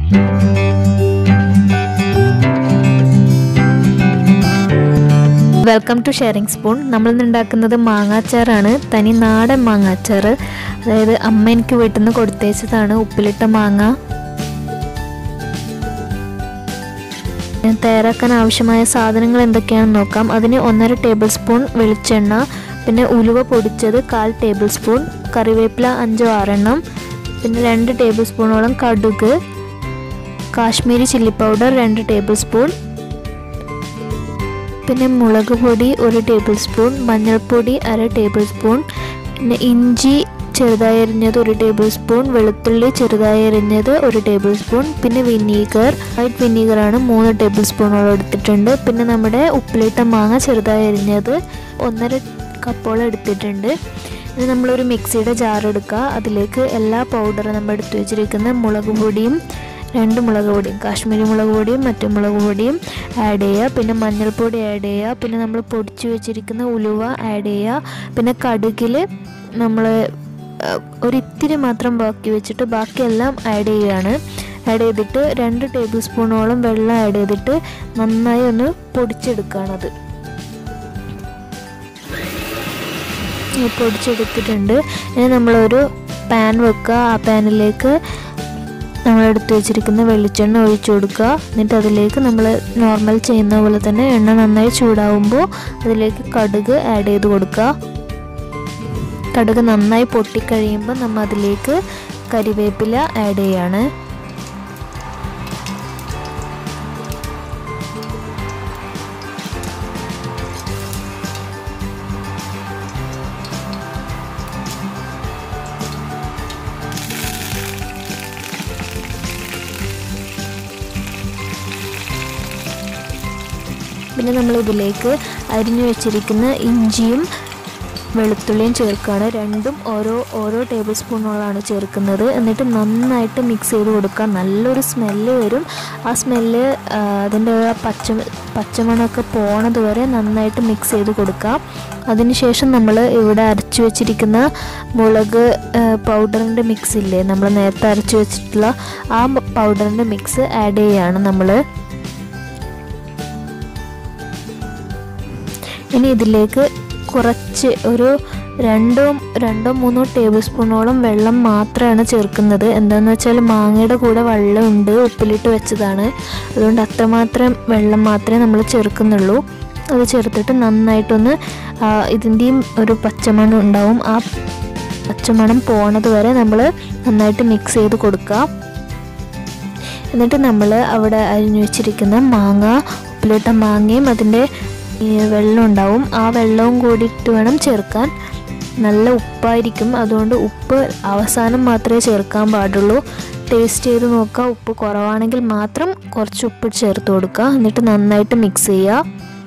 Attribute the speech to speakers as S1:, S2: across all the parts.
S1: welcome to sharing spoon നമ്മൾ ഉണ്ടാക്കുന്നത് മാങ്ങാച്ചാറാണ് തനി നാടൻ മാങ്ങാച്ചാർ അതായത് അമ്മ എനിക്ക് വീട്ടിൽ നിന്ന് കൊടുത്തേച്ചതാണ് ഉപ്പിലിട്ട മാങ്ങ തയ്യാറാക്കാൻ ആവശ്യമായ സാധനങ്ങൾ എന്തൊക്കെയാണെന്ന് നോക്കാം അതിന് ഒന്നര ടേബിൾ സ്പൂൺ വെളിച്ചെണ്ണ പിന്നെ ഉലുവ പൊടിച്ചത് കാൽ ടേബിൾ സ്പൂൺ കറിവേപ്പില അഞ്ചോ ആറെണ്ണം പിന്നെ രണ്ട് ടേബിൾ സ്പൂണോളം കടുക് കാശ്മീരി ചില്ലി പൗഡർ രണ്ട് ടേബിൾ സ്പൂൺ പിന്നെ മുളക് പൊടി ഒരു ടേബിൾ സ്പൂൺ മഞ്ഞൾപ്പൊടി അര ടേബിൾ സ്പൂൺ പിന്നെ ഇഞ്ചി ചെറുതായി അരിഞ്ഞത് ഒരു ടേബിൾ സ്പൂൺ വെളുത്തുള്ളി ചെറുതായി അരിഞ്ഞത് ഒരു ടേബിൾ സ്പൂൺ പിന്നെ വിനീഗർ വൈറ്റ് വിനീഗറാണ് മൂന്ന് ടേബിൾ സ്പൂണോളം എടുത്തിട്ടുണ്ട് പിന്നെ നമ്മുടെ ഉപ്പിലിട്ട മാങ്ങ ചെറുതായി അരിഞ്ഞത് ഒന്നര കപ്പോളം എടുത്തിട്ടുണ്ട് ഇനി നമ്മളൊരു മിക്സിയുടെ ജാർ എടുക്കുക അതിലേക്ക് എല്ലാ പൗഡറും നമ്മൾ എടുത്തു വെച്ചിരിക്കുന്ന മുളക് പൊടിയും രണ്ട് മുളക് പൊടിയും കാശ്മീരി മുളക് പൊടിയും മറ്റു മുളക് പൊടിയും ആഡ് ചെയ്യുക പിന്നെ മഞ്ഞൾപ്പൊടി ആഡ് ചെയ്യുക പിന്നെ നമ്മൾ പൊടിച്ചു വെച്ചിരിക്കുന്ന ഉലുവ ആഡ് ചെയ്യുക പിന്നെ കടുകിൽ നമ്മൾ ഒരിത്തിരി മാത്രം ബാക്കി വെച്ചിട്ട് ബാക്കിയെല്ലാം ആഡ് ചെയ്യുകയാണ് ആഡ് ചെയ്തിട്ട് രണ്ട് ടേബിൾ സ്പൂണോളം വെള്ളം ആഡ് ചെയ്തിട്ട് നന്നായി ഒന്ന് പൊടിച്ചെടുക്കുകയാണത് പൊടിച്ചെടുത്തിട്ടുണ്ട് ഇനി നമ്മളൊരു പാൻ വെക്കുക ആ പാനിലേക്ക് നമ്മൾ എടുത്തു വെച്ചിരിക്കുന്ന വെളിച്ചെണ്ണ ഒഴിച്ചു കൊടുക്കുക എന്നിട്ട് അതിലേക്ക് നമ്മൾ നോർമൽ ചെയ്യുന്ന പോലെ തന്നെ എണ്ണ നന്നായി ചൂടാവുമ്പോൾ അതിലേക്ക് കടുക് ആഡ് ചെയ്ത് കൊടുക്കുക കടുക് നന്നായി പൊട്ടിക്കഴിയുമ്പോൾ നമ്മൾ അതിലേക്ക് കരിവേപ്പില ആഡ് ചെയ്യാണ് പിന്നെ നമ്മൾ ഇതിലേക്ക് അരിഞ്ഞു വെച്ചിരിക്കുന്ന ഇഞ്ചിയും വെളുത്തുള്ളിയും ചേർക്കുകയാണ് രണ്ടും ഓരോ ഓരോ ടേബിൾ സ്പൂണോളാണ് ചേർക്കുന്നത് എന്നിട്ട് നന്നായിട്ട് മിക്സ് ചെയ്ത് കൊടുക്കുക നല്ലൊരു സ്മെല്ല് വരും ആ സ്മെല്ല് അതിൻ്റെ ആ പച്ച പച്ചമണമൊക്കെ പോണത് വരെ നന്നായിട്ട് മിക്സ് ചെയ്ത് കൊടുക്കുക അതിനുശേഷം നമ്മൾ ഇവിടെ അരച്ചു വെച്ചിരിക്കുന്ന മുളക് പൗഡറിൻ്റെ മിക്സ് ഇല്ലേ നമ്മൾ നേരത്തെ അരച്ചു വെച്ചിട്ടുള്ള ആ പൗഡറിൻ്റെ മിക്സ് ആഡ് ചെയ്യുകയാണ് നമ്മൾ ഇനി ഇതിലേക്ക് കുറച്ച് ഒരു രണ്ടോ രണ്ടോ മൂന്നോ ടേബിൾ സ്പൂണോളം വെള്ളം മാത്രമാണ് ചേർക്കുന്നത് എന്താണെന്ന് വെച്ചാൽ മാങ്ങയുടെ കൂടെ വെള്ളമുണ്ട് ഉപ്പിലിട്ട് വെച്ചതാണ് അതുകൊണ്ട് അത്രമാത്രം വെള്ളം മാത്രമേ നമ്മൾ ചേർക്കുന്നുള്ളൂ അത് ചേർത്തിട്ട് നന്നായിട്ടൊന്ന് ഇതിൻ്റെയും ഒരു പച്ചമണം ഉണ്ടാവും ആ പച്ചമണം പോണത് വരെ നമ്മൾ നന്നായിട്ട് മിക്സ് ചെയ്ത് കൊടുക്കുക എന്നിട്ട് നമ്മൾ അവിടെ അരിഞ്ഞു വെച്ചിരിക്കുന്ന മാങ്ങ ഉപ്പിലിട്ട മാങ്ങയും അതിൻ്റെ വെള്ളം ഉണ്ടാവും ആ വെള്ളവും കൂടിയിട്ട് വേണം ചേർക്കാൻ നല്ല ഉപ്പായിരിക്കും അതുകൊണ്ട് ഉപ്പ് അവസാനം മാത്രമേ ചേർക്കാൻ പാടുള്ളൂ ടേസ്റ്റ് ചെയ്ത് നോക്കുക ഉപ്പ് കുറവാണെങ്കിൽ മാത്രം കുറച്ച് ഉപ്പ് ചേർത്ത് കൊടുക്കുക എന്നിട്ട് നന്നായിട്ട് മിക്സ് ചെയ്യുക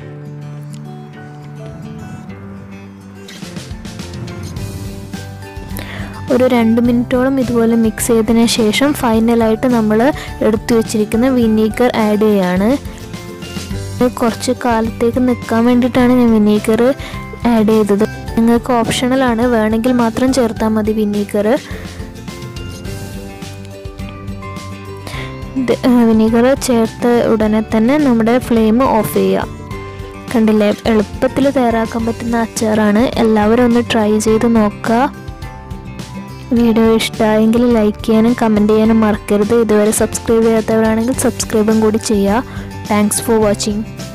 S1: ഒരു രണ്ട് മിനിറ്റോളം ഇതുപോലെ മിക്സ് ചെയ്തതിന് ശേഷം ഫൈനലായിട്ട് നമ്മൾ എടുത്തു വെച്ചിരിക്കുന്ന വിനീഗർ ആഡ് ചെയ്യാണ് കുറച്ച് കാലത്തേക്ക് നിൽക്കാൻ വേണ്ടിയിട്ടാണ് ഞാൻ വിനീഗർ ആഡ് ചെയ്തത് നിങ്ങൾക്ക് ഓപ്ഷണലാണ് വേണമെങ്കിൽ മാത്രം ചേർത്താൽ മതി വിനീഗർ വിനീഗർ ചേർത്ത ഉടനെ തന്നെ നമ്മുടെ ഫ്ലെയിം ഓഫ് ചെയ്യുക കണ്ടില്ലേ എളുപ്പത്തിൽ തയ്യാറാക്കാൻ പറ്റുന്ന അച്ചാറാണ് എല്ലാവരും ഒന്ന് ട്രൈ ചെയ്ത് നോക്കുക വീഡിയോ ഇഷ്ടമായെങ്കിൽ ലൈക്ക് ചെയ്യാനും കമൻറ്റ് ചെയ്യാനും മറക്കരുത് ഇതുവരെ സബ്സ്ക്രൈബ് ചെയ്യാത്തവരാണെങ്കിൽ സബ്സ്ക്രൈബും കൂടി ചെയ്യുക താങ്ക്സ് ഫോർ വാച്ചിങ്